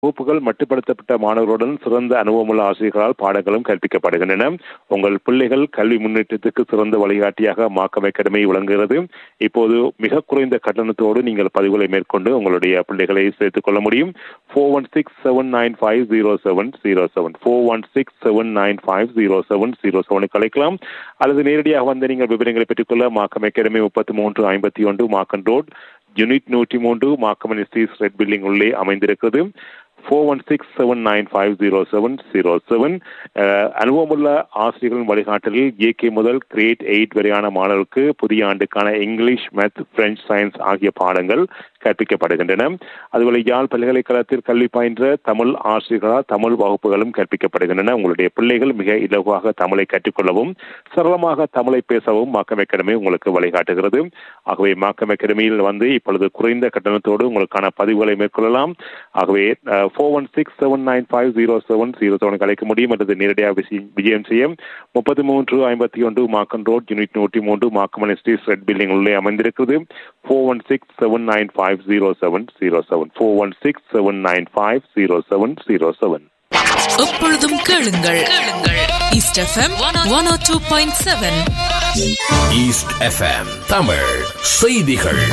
வகுப்புகள் மட்டுப்படுத்தப்பட்ட மாணவர்களுடன் சிறந்த அனுபவமுள்ள ஆசிரியர்களால் பாடங்களும் கற்பிக்கப்படுகின்றன உங்கள் பிள்ளைகள் கல்வி முன்னேற்றத்துக்கு சிறந்த வழிகாட்டியாக மாக்கம் அகாடமி விளங்குகிறது இப்போது மிக குறைந்த கட்டணத்தோடு நீங்கள் பதிவுகளை மேற்கொண்டு உங்களுடைய பிள்ளைகளை சேர்த்துக் கொள்ள முடியும் four one six seven nine five zero seven zero seven four one six seven nine five zero seven zero செவனுக்கு அழைக்கலாம் அல்லது நேரடியாக வந்து நீங்கள் விவரங்களை பெற்றுக்கொள்ள மாக்கம் அகாடமி முப்பத்தி மூன்று ஐம்பத்தி ஒன்று மாக்கன் ரோட் யூனிட் நூற்றி மூன்று மாக்கமன் ஸ்ட்ரீட் ரெட் பில்டிங் உள்ளே அமைந்திருக்கிறது four one six seven nine five zero seven zero seven அனுபவமுள்ள ஆசிரியர்களின் வழிகாட்டலில் ஏகே முதல் கிரேட் எயிட் வரையான மாணவர்களுக்கு புதிய ஆண்டுக்கான இங்கிலீஷ் மேத் பிரெஞ்சு சயின்ஸ் ஆகிய பாடங்கள் கற்பிக்கப்படுகின்றன அதுபோல யாழ் பல்கலைக்கழகத்தில் கல்வி பயின்ற தமிழ் ஆசிரியர்களால் தமிழ் வகுப்புகளும் கற்பிக்கப்படுகின்றன உங்களுடைய பிள்ளைகள் மிக இலகுவாக தமிழை கற்றுக்கொள்ளவும் சரளமாக தமிழை பேசவும் மாக்கம் அகாடமி உங்களுக்கு வழிகாட்டுகிறது ஆகவே மாக்கம் அகாடமியில் வந்து இப்பொழுது குறைந்த கட்டணத்தோடு உங்களுக்கான பதிவுகளை மேற்கொள்ளலாம் ஆகவே four one six seven nine five zero seven zero seven அழைக்க முடியும் அல்லது நேரடியாக விசி- விஜயம் செய்ய முப்பத்தி மூன்று ஐம்பத்தி ஒன்று மாக்கன் ரோட் யூனிட் நூற்றி மூன்று மாக்கமன் ஸ்ட்ரீட் ரெட் பில்டிங் உள்ளே அமைந்திருக்கிறது four one six seven nine five zero seven zero seven four one six seven nine five zero seven zero seven எப்பொழுதும் கேளுங்கள் கேளுங்கள் east FM one O two point seven east FM Tamil செய்திகள்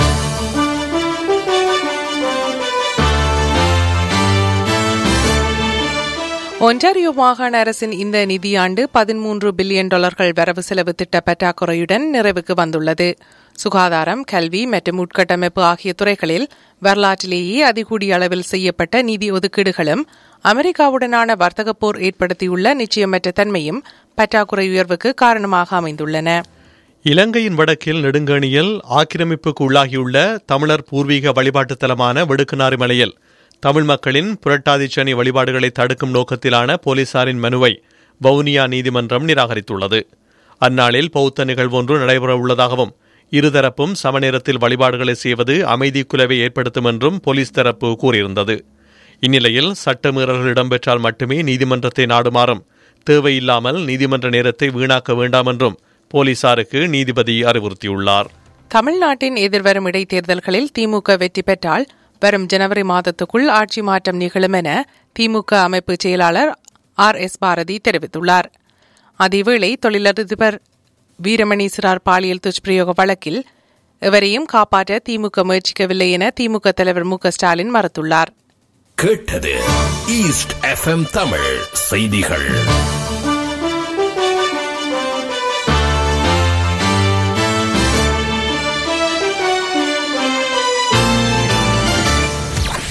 Ontario மாகாண அரசின் இந்த நிதியாண்டு பதிமூன்று பில்லியன் டாலர்கள் வரவு செலவு திட்ட பற்றாக்குறையுடன் நிறைவுக்கு வந்துள்ளது சுகாதாரம் கல்வி மற்றும் உட்கட்டமைப்பு ஆகிய துறைகளில் வரலாற்றிலேயே அதிகூடிய அளவில் செய்யப்பட்ட நிதி ஒதுக்கீடுகளும் அமெரிக்காவுடனான வர்த்தக போர் ஏற்படுத்தியுள்ள நிச்சயமற்ற தன்மையும் பற்றாக்குறை உயர்வுக்கு காரணமாக அமைந்துள்ளன இலங்கையின் வடக்கில் நெடுங்கணியில் ஆக்கிரமிப்புக்கு உள்ளாகியுள்ள தமிழர் பூர்வீக வழிபாட்டுத் தலமான வெடுக்குநாரி மலையில் தமிழ் மக்களின் புரட்டாதி சனி வழிபாடுகளை தடுக்கும் நோக்கத்திலான போலீசாரின் மனுவை வவுனியா நீதிமன்றம் நிராகரித்துள்ளது அந்நாளில் பௌத்த நிகழ்வொன்று நடைபெற உள்ளதாகவும் இருதரப்பும் சமநேரத்தில் வழிபாடுகளை செய்வது அமைதி குலைவை ஏற்படுத்தும் என்றும் போலீஸ் தரப்பு கூறியிருந்தது இந்நிலையில் சட்டமீறல்கள் இடம்பெற்றால் மட்டுமே நீதிமன்றத்தை நாடுமாறும் தேவையில்லாமல் நீதிமன்ற நேரத்தை வீணாக்க வேண்டாம் என்றும் போலீசாருக்கு நீதிபதி அறிவுறுத்தியுள்ளார் தமிழ்நாட்டின் எதிர்வரும் இடைத்தேர்தல்களில் திமுக வெற்றி பெற்றால் வரும் ஜனவரி மாதத்துக்குள் ஆட்சி மாற்றம் நிகழும் என திமுக அமைப்பு செயலாளர் ஆர் எஸ் பாரதி தெரிவித்துள்ளார் அதேவேளை தொழிலதிபர் வீரமணி சிறார் பாலியல் துஷ்பிரயோக வழக்கில் எவரையும் காப்பாற்ற திமுக முயற்சிக்கவில்லை என திமுக தலைவர் மு க ஸ்டாலின் மறுத்துள்ளார் கேட்டது ஈஸ்ட் எஃப்எம் தமிழ் செய்திகள்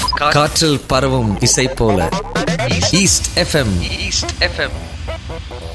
காற்றில் பரவும் இசை போல ஈஸ்ட் எஃப்எம் ஈஸ்ட் எஃப்எம்